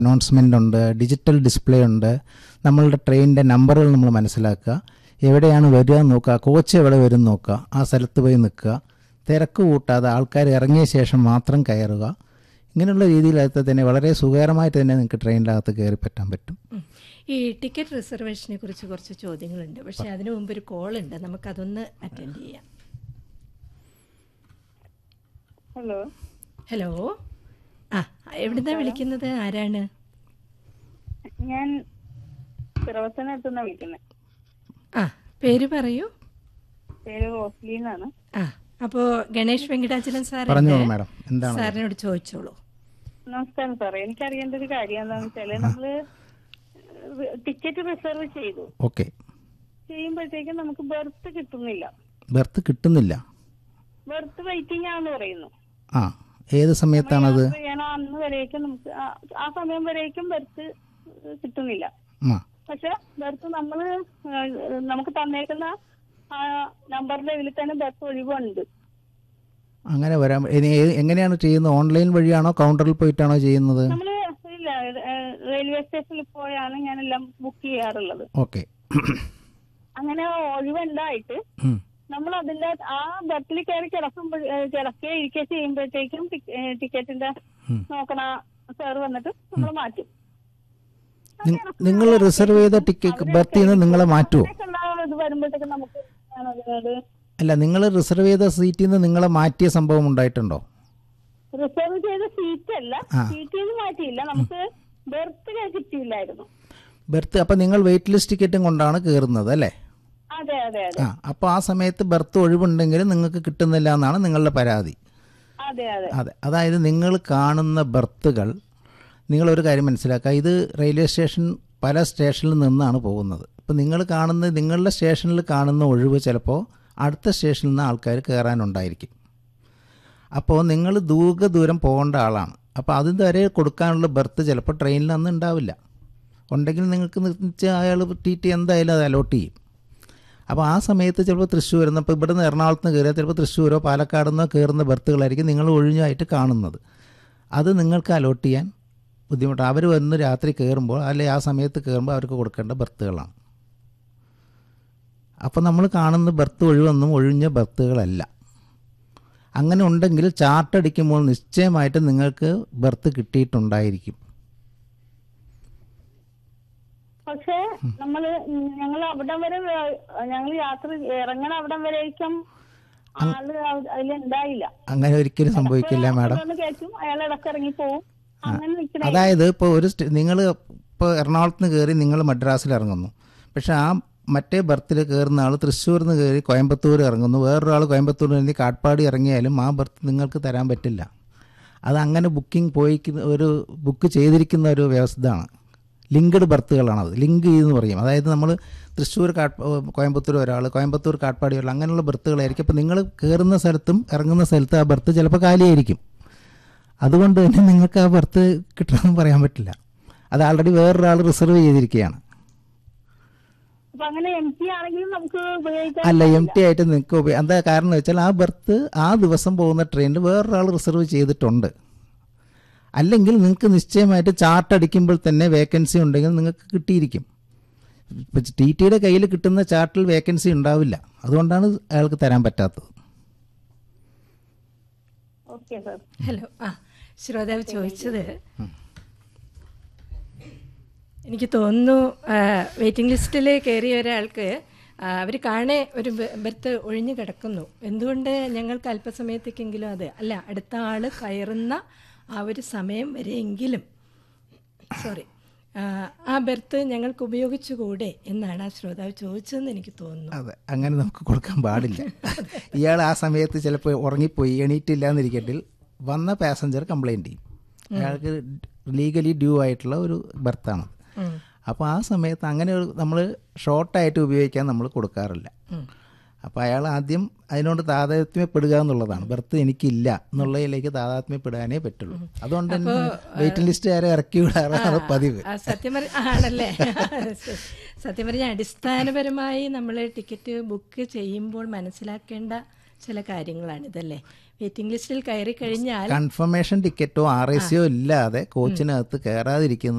Announcement ഉണ്ട് digital display ഉണ്ട് നമ്മളുടെ ട്രെയിനിൻ്റെ നമ്പറുകൾ നമ്മൾ മനസ്സിലാക്കുക എവിടെയാണ് വരിക എന്ന് നോക്കുക കോച്ച് എവിടെ വരും നോക്കുക ആ സ്ഥലത്ത് പോയി നിൽക്കുക തിരക്ക് കൂട്ടാതെ ആൾക്കാർ ഇറങ്ങിയ ശേഷം മാത്രം കയറുക ഇങ്ങനെയുള്ള രീതിയിലകത്ത് തന്നെ വളരെ സുഖകരമായിട്ട് തന്നെ നിങ്ങൾക്ക് ട്രെയിനിനകത്ത് കയറി പറ്റാൻ പറ്റും ഉം. ഈ ടിക്കറ്റ് റിസർവേഷനെ കുറിച്ച് കുറച്ച് ചോദ്യങ്ങളുണ്ട് പക്ഷെ അതിനു മുമ്പ് ഒരു കോൾ ഉണ്ട് നമുക്കതൊന്ന് അറ്റൻഡ് ചെയ്യാം ഹലോ ഹലോ ആ എവിടുന്നാ വിളിക്കുന്നത് ആരാണ് ഞാൻ പിറവത്തനടുത്തുനിന്നാണ് വിളിക്കുന്നത് ആ പേര് പറയൂ പേര് റോസ്ലി എന്നാണ് ആ അപ്പോ ഗണേഷ് വെങ്കടാചലൻ സാർ പറഞ്ഞോളൂ മാഡം എന്താണ് സാറിനോട് ചോദിച്ചോളൂ നമസ്കാരം സാറേ എനിക്ക് അറിയേണ്ട ഒരു കാര്യം എന്താണെന്ന് വെച്ചാല് നമ്മള് ടിക്കറ്റ് റിസർവ് ചെയ്തു ഓക്കെ ചെയ്യുമ്പോഴത്തേക്കും നമുക്ക് ബെർത്ത് കിട്ടുന്നില്ല ബെർത്ത് കിട്ടുന്നില്ല ബെർത്ത് വെയിറ്റിംഗ് ആണെന്ന് പറയുന്നു ആ ഏത് സമയത്താണത് യാത്ര ചെയ്യണ അന്ന് വരേക്കും നമുക്ക് ആ- ആ സമയം വരേക്കും ബെർത്ത് കിട്ടുന്നില്ല ആ പക്ഷെ ബെർത്ത് നമ്മള് ഏഹ്, നമുക്ക് തന്നേക്കുന്ന ആ നമ്പറിന്റെ ഇതിൽ തന്നെ ബെർത്ത് ഒഴിവുണ്ട് അങ്ങനെ വരാൻ ഇനി ഏ- എങ്ങനെയാണ് ചെയ്യുന്നത് ഓൺലൈൻ വഴിയാണോ കൗണ്ടറിൽ പോയിട്ടാണോ ചെയ്യുന്നത് നമ്മള് ഇല്ല ഏഹ്, റെയിൽവേ സ്റ്റേഷനിൽ പോയാണ് ഞാനെല്ലാം ബുക്ക് ചെയ്യാറുള്ളത് ഓക്കെ അങ്ങനെ ഒഴിവുണ്ടായിട്ട് നമ്മൾ അതിന്റെ ആ ബസ്സിൽ കയറി കിടക്കുമ്പോൾ കിടക്കുകയോ ഇരിക്കുകയോ ചെയ്യുമ്പോഴത്തേക്കും ടിക്ക- ഏഹ്, ടിക്കറ്റിന്റെ നോക്കണ സാർ വന്നിട്ട് നമ്മൾ മാറ്റും നിങ്ങൾ റിസർവ് ചെയ്ത ടിക്കറ്റ് ബർത്തിൽ നിന്ന് നിങ്ങളെ മാറ്റുമോ അങ്ങനെയൊക്കെയുള്ള ഇത് വരുമ്പോഴത്തേക്കും നമുക്ക് ഞാൻ അതിനോട് അല്ല നിങ്ങൾ റിസർവ് ചെയ്ത സീറ്റിൽ നിന്ന് നിങ്ങളെ മാറ്റിയ സംഭവം ഉണ്ടായിട്ടുണ്ടോ റിസർവ് ചെയ്ത സീറ്റ് അല്ല ആ. സീറ്റിൽ നിന്ന് മാറ്റിയില്ല നമുക്ക് ബെർത്ത് കിട്ടിയില്ലായിരുന്നു ബെർത്ത് അപ്പം നിങ്ങൾ വെയിറ്റ് ലിസ്റ്റ് ടിക്കറ്റും കൊണ്ടാണ് കയറുന്നത് അല്ലേ അതെ അതെ അതെ ആ അപ്പോൾ ആ സമയത്ത് ബെർത്ത് ഒഴിവുണ്ടെങ്കിലും നിങ്ങൾക്ക് കിട്ടുന്നില്ല എന്നാണ് നിങ്ങളുടെ പരാതി അതെ അതെ അതെ അതായത് നിങ്ങൾ കാണുന്ന ബർത്തുകൾ നിങ്ങളൊരു കാര്യം മനസ്സിലാക്കുക ഇത് റെയിൽവേ സ്റ്റേഷൻ പല സ്റ്റേഷനിൽ നിന്നാണ് പോകുന്നത് ഇപ്പം നിങ്ങൾ കാണുന്ന നിങ്ങളുടെ സ്റ്റേഷനിൽ കാണുന്ന ഒഴിവ് ചിലപ്പോൾ അടുത്ത സ്റ്റേഷനിൽ നിന്ന് ആൾക്കാർ കയറാനുണ്ടായിരിക്കും അപ്പോൾ നിങ്ങൾ ദൂര ദൂരം പോകേണ്ട ആളാണ് അപ്പോൾ അതിന് വരെ കൊടുക്കാനുള്ള ബർത്ത് ചിലപ്പോൾ ട്രെയിനിൽ അന്ന് ഉണ്ടാവില്ല ഉണ്ടെങ്കിൽ നിങ്ങൾക്ക് നിർത്തിച്ച് അയാൾ ടി ടി എന്തായാലും അത് അലോട്ട് ചെയ്യും അപ്പോൾ ആ സമയത്ത് ചിലപ്പോൾ തൃശ്ശൂർ നിന്ന് ഇപ്പോൾ ഇവിടെ നിന്ന് എറണാകുളത്ത് നിന്ന് കയറിയാൽ ചിലപ്പോൾ തൃശ്ശൂരോ പാലക്കാട് നിന്നോ കയറുന്ന ബർത്തുകളായിരിക്കും നിങ്ങൾ ഒഴിഞ്ഞായിട്ട് കാണുന്നത് അത് നിങ്ങൾക്ക് അലോട്ട് ചെയ്യാൻ ബുദ്ധിമുട്ടാണ് അവർ വന്ന് രാത്രി കയറുമ്പോൾ അല്ലെ ആ സമയത്ത് കയറുമ്പോൾ അവർക്ക് കൊടുക്കേണ്ട ബർത്തുകളാണ് അപ്പോൾ നമ്മൾ കാണുന്ന ബർത്ത് ഒഴിവൊന്നും ഒഴിഞ്ഞ ബർത്തുകളല്ല അങ്ങനെ ഉണ്ടെങ്കിൽ ചാർട്ട് അടിക്കുമ്പോൾ നിശ്ചയമായിട്ടും നിങ്ങൾക്ക് ബർത്ത് കിട്ടിയിട്ടുണ്ടായിരിക്കും പക്ഷെ നമ്മള് ഞങ്ങൾ അവിടം വരെ ഞങ്ങൾ യാത്ര ഇറങ്ങണ അവിടം വരേക്കും ആള് അതിലുണ്ടായില്ല അങ്ങനെ ഒരിക്കലും സംഭവിക്കില്ല മാഡം ഒന്ന് കയറ്റും അയാൾ ഇടക്ക് ഇറങ്ങി പോവും അങ്ങനെ നിൽക്കണ അതായത് ഇപ്പോൾ ഒരു നിങ്ങൾ ഇപ്പോൾ എറണാകുളത്ത് നിന്ന് കയറി നിങ്ങൾ മദ്രാസിൽ ഇറങ്ങുന്നു പക്ഷേ ആ മറ്റേ ബർത്തിൽ കയറുന്ന ആൾ തൃശ്ശൂരിൽ നിന്ന് കയറി കോയമ്പത്തൂർ ഇറങ്ങുന്നു വേറൊരാൾ കോയമ്പത്തൂരിൽ നിന്ന് കാട്ട്പാടി ഇറങ്ങിയാലും ആ ബർത്ത് നിങ്ങൾക്ക് തരാൻ പറ്റില്ല അത് അങ്ങനെ ബുക്കിംഗ് പോയി ഒരു ബുക്ക് ചെയ്തിരിക്കുന്ന ഒരു വ്യവസ്ഥയാണ് ലിങ്ക്ഡ് ബർത്തുകളാണത് ലിങ്ക് ചെയ്തെന്ന് പറയും അതായത് നമ്മൾ തൃശ്ശൂർ കാട്ട് കോയമ്പത്തൂർ ഒരാൾ കോയമ്പത്തൂർ കാട്ട്പാടി ഒരാൾ അങ്ങനെയുള്ള ബർത്തുകളായിരിക്കും അപ്പോൾ നിങ്ങൾ കയറുന്ന സ്ഥലത്തും ഇറങ്ങുന്ന സ്ഥലത്തും ആ ബർത്ത് ചിലപ്പോൾ കാലിയായിരിക്കും അതുകൊണ്ട് തന്നെ നിങ്ങൾക്ക് ആ ബർത്ത് കിട്ടണമെന്ന് പറയാൻ പറ്റില്ല അത് ആൾറെഡി വേറൊരാൾ റിസർവ് ചെയ്തിരിക്കുകയാണ് അപ്പൊ അങ്ങനെ എം ടി ആണെങ്കിലും നമുക്ക് ഉപയോഗിക്കാൻ അല്ല എം ടി ആയിട്ട് നിങ്ങൾക്ക് ഉപയോഗി എന്താ കാരണം എന്ന് വെച്ചാൽ ആ ബർത്ത് ആ ദിവസം പോകുന്ന ട്രെയിനിൽ വേറൊരാൾ റിസർവ് ചെയ്തിട്ടുണ്ട് അല്ലെങ്കിൽ നിങ്ങൾക്ക് നിശ്ചയമായിട്ട് ചാർട്ട് അടിക്കുമ്പോൾ തന്നെ വേക്കൻസി ഉണ്ടെങ്കിൽ നിങ്ങൾക്ക് കിട്ടിയിരിക്കും ഇപ്പം ടി ടിയുടെ കയ്യിൽ കിട്ടുന്ന ചാർട്ടിൽ വേക്കൻസി ഉണ്ടാവില്ല അതുകൊണ്ടാണ് അയാൾക്ക് തരാൻ പറ്റാത്തത് ഓക്കെ സാർ ഹലോ ആ ശ്രോതാവ് ചോദിച്ചത് എനിക്ക് തോന്നുന്നു വെയിറ്റിംഗ് ലിസ്റ്റിൽ കയറിയ ഒരാൾക്ക് അവർ കാണെ ഒരു ബെ- ബെർത്ത് ഒഴിഞ്ഞു കിടക്കുന്നു എന്തുകൊണ്ട് ഞങ്ങൾക്ക് അല്പസമയത്തേക്കെങ്കിലും അത് അല്ല അടുത്ത ആൾ കയറുന്ന ആ ഒരു സമയം വരെയെങ്കിലും സോറി ആ ബെർത്ത് ഞങ്ങൾക്ക് ഉപയോഗിച്ചുകൂടെ എന്നാണ് ആ ശ്രോതാവ് ചോദിച്ചതെന്ന് എനിക്ക് തോന്നുന്നു അതെ അങ്ങനെ നമുക്ക് കൊടുക്കാൻ പാടില്ല ഇയാൾ ആ സമയത്ത് ചിലപ്പോൾ ഉറങ്ങിപ്പോയി എണീറ്റില്ല എന്നിരിക്കട്ടിൽ വന്ന പാസഞ്ചർ കംപ്ലൈൻറ്റ് ചെയ്യും അയാൾക്ക് ലീഗലി ഡ്യൂ ആയിട്ടുള്ള ഒരു ബർത്താണ് അപ്പോൾ ആ സമയത്ത് അങ്ങനെ നമ്മൾ ഷോർട്ടായിട്ട് ഉപയോഗിക്കാൻ നമ്മൾ കൊടുക്കാറില്ല അപ്പോൾ അയാൾ ആദ്യം അതിനോട് താതാത്മ്യപ്പെടുക എന്നുള്ളതാണ് ബർത്ത് എനിക്കില്ല എന്നുള്ളതിലേക്ക് താതാത്മ്യപ്പെടാനേ പറ്റുള്ളൂ അതുകൊണ്ട് തന്നെ വെയിറ്റിംഗ് ലിസ്റ്റുകാരെ ഇറക്കി വിടാറാണ് പതിവ് ആ, സത്യം പറഞ്ഞ ആണല്ലേ സത്യം പറഞ്ഞ അടിസ്ഥാനപരമായി നമ്മൾ ടിക്കറ്റ് ബുക്ക് ചെയ്യുമ്പോൾ മനസ്സിലാക്കേണ്ട ചില കാര്യങ്ങളാണ് ഇതല്ലേ വെയിറ്റിംഗ് ലിസ്റ്റിൽ കയറി കഴിഞ്ഞാൽ കൺഫർമേഷൻ ടിക്കറ്റോ ആർ എ സിയോ ഇല്ലാതെ കോച്ചിനകത്ത് കയറാതിരിക്കുന്ന